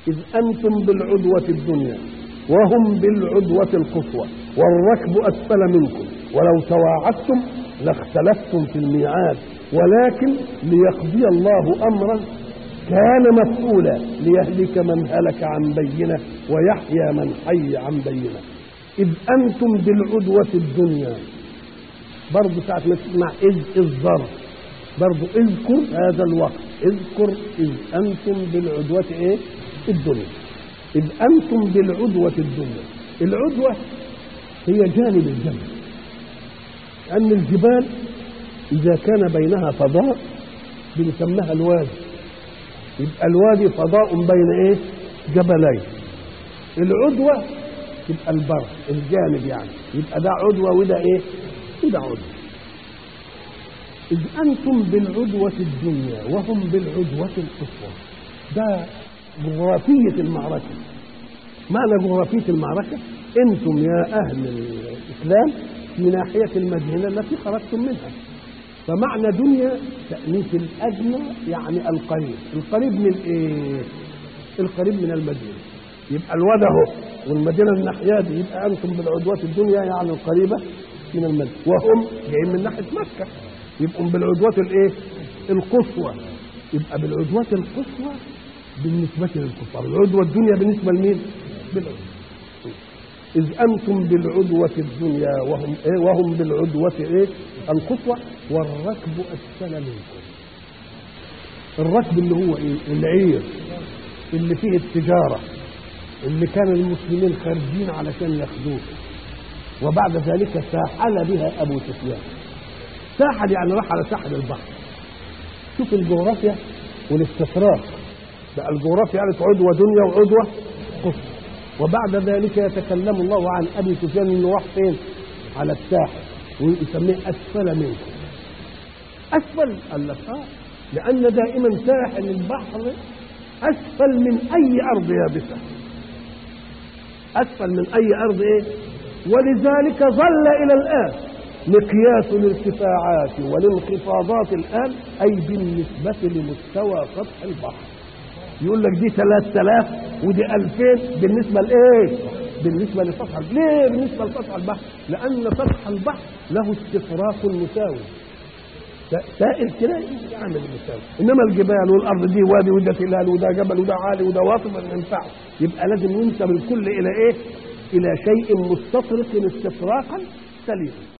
إذ أنتم بالعدوة الدنيا وهم بالعدوة القصوى والركب أسفل منكم ولو تواعدتم لاختلفتم في الميعاد ولكن ليقضي الله أمرا كان مفعولا ليهلك من هلك عن بينه ويحيى من حي عن بينه إذ أنتم بالعدوة الدنيا برضه ساعة ما تسمع إذ الظرف برضه اذكر هذا الوقت اذكر إذ أنتم بالعدوة إيه؟ الدنيا إذ أنتم بالعدوة الدنيا العدوة هي جانب الجبل لأن الجبال إذا كان بينها فضاء بنسميها الوادي يبقى الوادي فضاء بين إيه؟ جبلين العدوة يبقى البر الجانب يعني يبقى ده عدوة وده إيه؟ وده عدوة إذ أنتم بالعدوة الدنيا وهم بالعدوة القصوى ده جغرافية المعركة معنى جغرافية المعركة أنتم يا أهل الإسلام في ناحية المدينة التي خرجتم منها فمعنى دنيا تأنيث الأدنى يعني القريب القريب من إيه؟ القريب من المدينة يبقى الواد اهو والمدينة الناحية دي يبقى أنتم بالعدوات الدنيا يعني القريبة من المدينة وهم جايين من ناحية مكة يبقوا بالعدوات الايه؟ القصوى يبقى بالعدوات القصوى بالنسبة للكفار العدوة الدنيا بالنسبة لمين؟ بالعدوة إذ أنتم بالعدوة الدنيا وهم إيه وهم بالعدوة إيه؟ القصوى والركب أسفل منكم. الركب اللي هو إيه؟ العير اللي فيه التجارة اللي كان المسلمين خارجين علشان ياخدوه وبعد ذلك ساحل بها أبو سفيان. ساحل يعني راح على ساحل البحر. شوف الجغرافيا والاستطراق بقى الجغرافيا قالت عدوة دنيا وعدوة قصوى. وبعد ذلك يتكلم الله عن ابي سفيان انه راح فين؟ على الساحل ويسميه اسفل منكم. اسفل قال لك اه لان دائما ساحل البحر اسفل من اي ارض يابسه. اسفل من اي ارض ايه؟ ولذلك ظل الى الان مقياس الارتفاعات والانخفاضات الان اي بالنسبه لمستوى سطح البحر. يقول لك دي 3000 ودي 2000 بالنسبه لايه؟ بالنسبه لسطح ليه بالنسبه لسطح البحر؟ لان سطح البحر له استفراق مساوي سائل تلاقي يعمل مساوي انما الجبال والارض دي وادي وده تلال وده جبل وده عالي وده واطي ما ينفعش يبقى لازم ينسب الكل الى ايه؟ الى شيء مستطرق استفراقا سليما